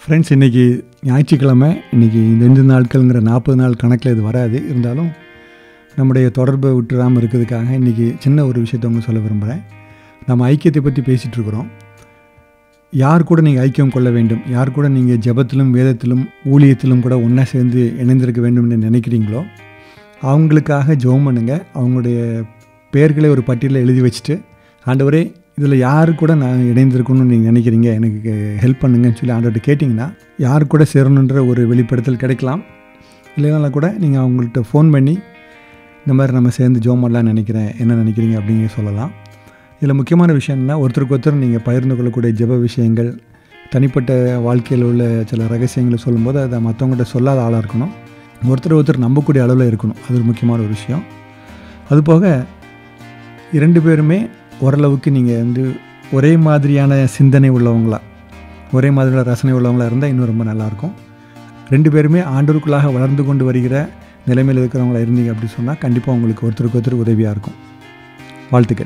friends இன்றைக்கி ஞாயிற்றுக்கிழமை இன்றைக்கி ரெண்டு நாட்கள்ங்கிற நாற்பது நாள் கணக்கில் இது வராது இருந்தாலும் நம்முடைய தொடர்பை விட்டுறாமல் இருக்கிறதுக்காக இன்றைக்கி சின்ன ஒரு விஷயத்தை உங்களுக்கு சொல்ல விரும்புகிறேன் நம்ம ஐக்கியத்தை பற்றி பேசிகிட்டு இருக்கிறோம் யார் கூட நீங்கள் ஐக்கியம் கொள்ள வேண்டும் யார் கூட நீங்கள் ஜெபத்திலும் வேதத்திலும் ஊழியத்திலும் கூட ஒன்றா சேர்ந்து இணைந்திருக்க வேண்டும்னு நினைக்கிறீங்களோ அவங்களுக்காக ஜெபம் பண்ணுங்க அவங்களுடைய பெயர்களை ஒரு பட்டியலில் எழுதி வச்சுட்டு ஆண்டவரே இதில் யார் கூட நான் இணைந்திருக்கணும்னு நீங்கள் நினைக்கிறீங்க எனக்கு ஹெல்ப் பண்ணுங்கன்னு சொல்லி ஆண்டவர்கிட்ட கேட்டிங்கன்னா யார் கூட சேரணுன்ற ஒரு வெளிப்படுத்தல் கிடைக்கலாம் இல்லைனால கூட நீங்கள் அவங்கள்ட்ட ஃபோன் பண்ணி இந்த மாதிரி நம்ம சேர்ந்து ஜோம் பண்ணலாம்னு நினைக்கிறேன் என்ன நினைக்கிறீங்க அப்படிங்க சொல்லலாம் இதில் முக்கியமான விஷயம் என்ன ஒருத்தருக்கு ஒருத்தர் நீங்கள் பகிர்ந்து கொள்ளக்கூடிய ஜெப விஷயங்கள் தனிப்பட்ட வாழ்க்கையில் உள்ள சில ரகசியங்களை சொல்லும்போது அதை மற்றவங்கள்ட்ட சொல்லாத ஆளாக இருக்கணும் ஒருத்தர் ஒருத்தர் நம்பக்கூடிய அளவில் இருக்கணும் அது ஒரு முக்கியமான ஒரு விஷயம் அதுபோக இரண்டு பேருமே ஓரளவுக்கு நீங்கள் வந்து ஒரே மாதிரியான சிந்தனை உள்ளவங்களா ஒரே மாதிரியான ரசனை உள்ளவங்களா இருந்தால் இன்னும் ரொம்ப நல்லாயிருக்கும் ரெண்டு பேருமே ஆண்டோருக்குள்ளாக வளர்ந்து கொண்டு வருகிற நிலைமையில் இருக்கிறவங்களா இருந்தீங்க அப்படி சொன்னால் கண்டிப்பாக உங்களுக்கு ஒருத்தருக்கு ஒருத்தர் உதவியாக இருக்கும் வாழ்த்துக்கள்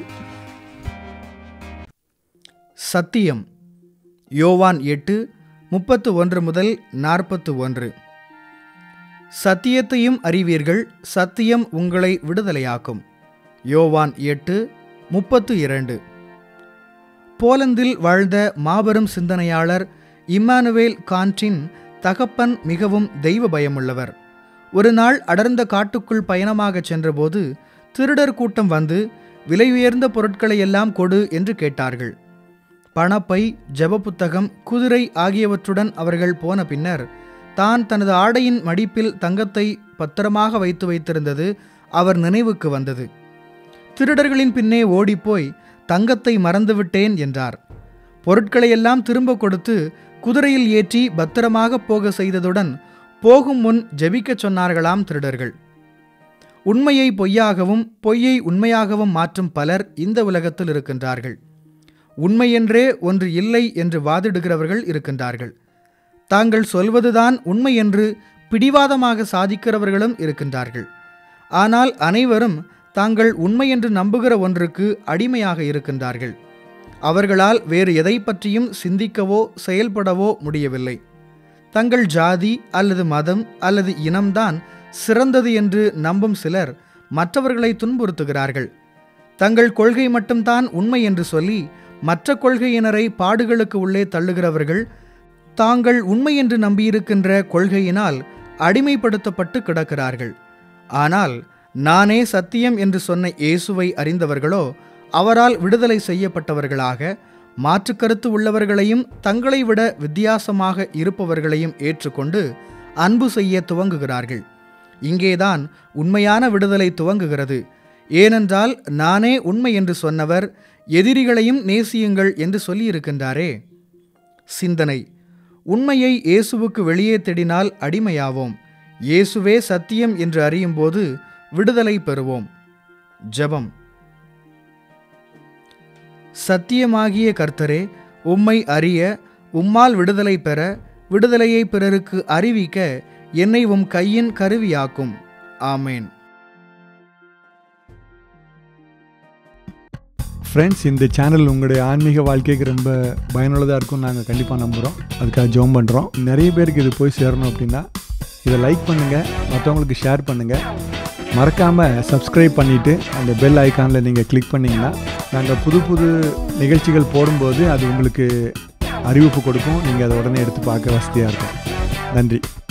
சத்தியம் யோவான் எட்டு முப்பத்து ஒன்று முதல் நாற்பத்து ஒன்று சத்தியத்தையும் அறிவீர்கள் சத்தியம் உங்களை விடுதலையாக்கும் யோவான் எட்டு முப்பத்து இரண்டு போலந்தில் வாழ்ந்த மாபெரும் சிந்தனையாளர் இம்மானுவேல் கான்டின் தகப்பன் மிகவும் தெய்வ பயமுள்ளவர் ஒரு நாள் அடர்ந்த காட்டுக்குள் பயணமாகச் சென்றபோது திருடர் கூட்டம் வந்து விலை உயர்ந்த பொருட்களை எல்லாம் கொடு என்று கேட்டார்கள் பணப்பை ஜெப புத்தகம் குதிரை ஆகியவற்றுடன் அவர்கள் போன பின்னர் தான் தனது ஆடையின் மடிப்பில் தங்கத்தை பத்திரமாக வைத்து வைத்திருந்தது அவர் நினைவுக்கு வந்தது திருடர்களின் பின்னே ஓடிப்போய் தங்கத்தை மறந்துவிட்டேன் என்றார் பொருட்களையெல்லாம் திரும்ப கொடுத்து குதிரையில் ஏற்றி பத்திரமாக போக செய்ததுடன் போகும் முன் ஜெபிக்கச் சொன்னார்களாம் திருடர்கள் உண்மையை பொய்யாகவும் பொய்யை உண்மையாகவும் மாற்றும் பலர் இந்த உலகத்தில் இருக்கின்றார்கள் உண்மையென்றே ஒன்று இல்லை என்று வாதிடுகிறவர்கள் இருக்கின்றார்கள் தாங்கள் சொல்வதுதான் உண்மை என்று பிடிவாதமாக சாதிக்கிறவர்களும் இருக்கின்றார்கள் ஆனால் அனைவரும் தாங்கள் உண்மை என்று நம்புகிற ஒன்றுக்கு அடிமையாக இருக்கின்றார்கள் அவர்களால் வேறு எதை பற்றியும் சிந்திக்கவோ செயல்படவோ முடியவில்லை தங்கள் ஜாதி அல்லது மதம் அல்லது இனம்தான் சிறந்தது என்று நம்பும் சிலர் மற்றவர்களை துன்புறுத்துகிறார்கள் தங்கள் கொள்கை மட்டும்தான் உண்மை என்று சொல்லி மற்ற கொள்கையினரை பாடுகளுக்கு உள்ளே தள்ளுகிறவர்கள் தாங்கள் உண்மை என்று நம்பியிருக்கின்ற கொள்கையினால் அடிமைப்படுத்தப்பட்டு கிடக்கிறார்கள் ஆனால் நானே சத்தியம் என்று சொன்ன இயேசுவை அறிந்தவர்களோ அவரால் விடுதலை செய்யப்பட்டவர்களாக மாற்றுக்கருத்து உள்ளவர்களையும் தங்களை விட வித்தியாசமாக இருப்பவர்களையும் ஏற்றுக்கொண்டு அன்பு செய்ய துவங்குகிறார்கள் இங்கேதான் உண்மையான விடுதலை துவங்குகிறது ஏனென்றால் நானே உண்மை என்று சொன்னவர் எதிரிகளையும் நேசியுங்கள் என்று சொல்லியிருக்கின்றாரே சிந்தனை உண்மையை இயேசுவுக்கு வெளியே தேடினால் அடிமையாவோம் இயேசுவே சத்தியம் என்று அறியும்போது விடுதலை பெறுவோம் ஜெபம் சத்தியமாகிய கர்த்தரே உம்மை அறிய உம்மால் விடுதலை பெற விடுதலையை பிறருக்கு அறிவிக்க என்னை உம் கையின் கருவியாக்கும் ஆமேன் ஃப்ரெண்ட்ஸ் இந்த சேனல் உங்களுடைய ஆன்மீக வாழ்க்கைக்கு ரொம்ப பயனுள்ளதாக இருக்கும்னு நாங்கள் கண்டிப்பாக நம்புகிறோம் அதுக்காக ஜோம் பண்ணுறோம் நிறைய பேருக்கு இது போய் சேரணும் அப்படின்னா இதை லைக் பண்ணுங்கள் மற்றவங்களுக்கு ஷேர் பண்ணுங்கள் மறக்காமல் சப்ஸ்கிரைப் பண்ணிவிட்டு அந்த பெல் ஐக்கானில் நீங்கள் கிளிக் பண்ணிங்கன்னா நாங்கள் புது புது நிகழ்ச்சிகள் போடும்போது அது உங்களுக்கு அறிவிப்பு கொடுக்கும் நீங்கள் அதை உடனே எடுத்து பார்க்க வசதியாக இருக்கும் நன்றி